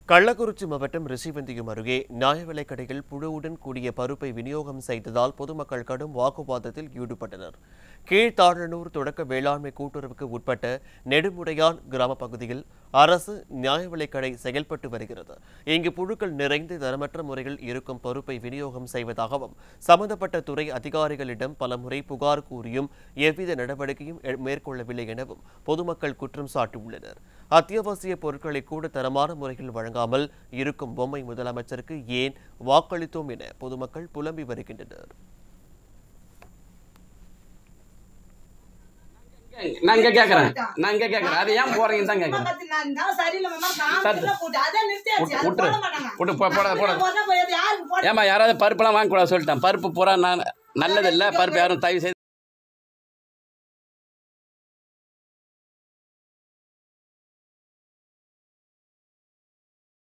கள்ளக்குறிச்சி மாவட்டம் ரிஷிவந்தியம் அருகே நியாய விலைக் கடையில் புழுவுடன் கூடிய பருப்பை விநியோகம் செய்ததால் பொதுமக்கள் கடும் வாக்குவாதத்தில் ஈடுபட்டனர் கீழ்த்தாழனூர் தொடக்க வேளாண்மை கூட்டுறவுக்கு உட்பட்ட நெடுமுடையான் கிராம பகுதியில் அரசு நியாய விலைக் கடை செயல்பட்டு வருகிறது இங்கு புழுக்கள் நிறைந்து தரமற்ற முறையில் இருக்கும் பருப்பை விநியோகம் செய்வதாகவும் சம்பந்தப்பட்ட துறை அதிகாரிகளிடம் பலமுறை புகார் கூறியும் எவ்வித நடவடிக்கையும் எ- மேற்கொள்ளவில்லை எனவும் பொதுமக்கள் குற்றம் சாட்டியுள்ளனர் அத்தியாவசிய பொருட்களை கூட தரமான முறையில் வழங்காமல் இருக்கும் பொம்மை முதலமைச்சருக்கு ஏன் வாக்களித்தோம் என பொதுமக்கள் புலம்பி வருகின்றனர் நான் இங்க கேக்குறேன் நான் இங்க கேக்குறேன் அது ஏன் போறீங்கன்னு தான் கேக்குறேன் பக்கத்துல நான் இருந்தாலும் சரியில்லைம்மா, காமிக்கல போட்டு. அதான் நிறுத்தியாச்சு. அது விட்டுரு. போட மாட்டாங்க. விட்டு போ- போடாத, போடாத. போட்டா போய் அது யாருக்கு போட ஏமா யாராவது பருப்புலாம் வாங்கக்கூடாது சொல்லிட்டேன் பருப்பு பூரா நான் நல்லது இல்லை பருப்பு யாரும் தயவு செய்து